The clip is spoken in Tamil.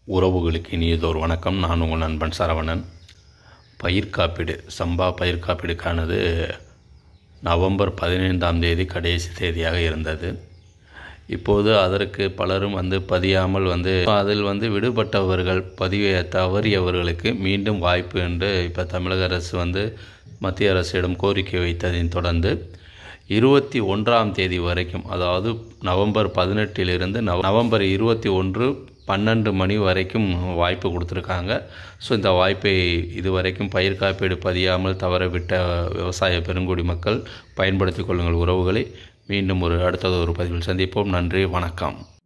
உறவுகளுக்கு இனியதோர் வணக்கம் நான் உங்கள் நண்பன் சரவணன் பயிர் காப்பீடு சம்பா பயிர் காப்பீடுக்கானது நவம்பர் பதினைந்தாம் தேதி கடைசி தேதியாக இருந்தது இப்போது அதற்கு பலரும் வந்து பதியாமல் வந்து அதில் வந்து விடுபட்டவர்கள் பதிவை தவறியவர்களுக்கு மீண்டும் வாய்ப்பு என்று இப்போ தமிழக அரசு வந்து மத்திய அரசிடம் கோரிக்கை வைத்ததைத் தொடர்ந்து இருபத்தி ஒன்றாம் தேதி வரைக்கும் அதாவது நவம்பர் பதினெட்டிலிருந்து நவ நவம்பர் இருபத்தி ஒன்று பன்னெண்டு மணி வரைக்கும் வாய்ப்பு கொடுத்துருக்காங்க ஸோ இந்த வாய்ப்பை இதுவரைக்கும் பயிர் காப்பீடு பதியாமல் தவறவிட்ட விவசாய பெருங்குடி மக்கள் பயன்படுத்திக் கொள்ளுங்கள் உறவுகளை மீண்டும் ஒரு அடுத்தது ஒரு பதிவில் சந்திப்போம் நன்றி வணக்கம்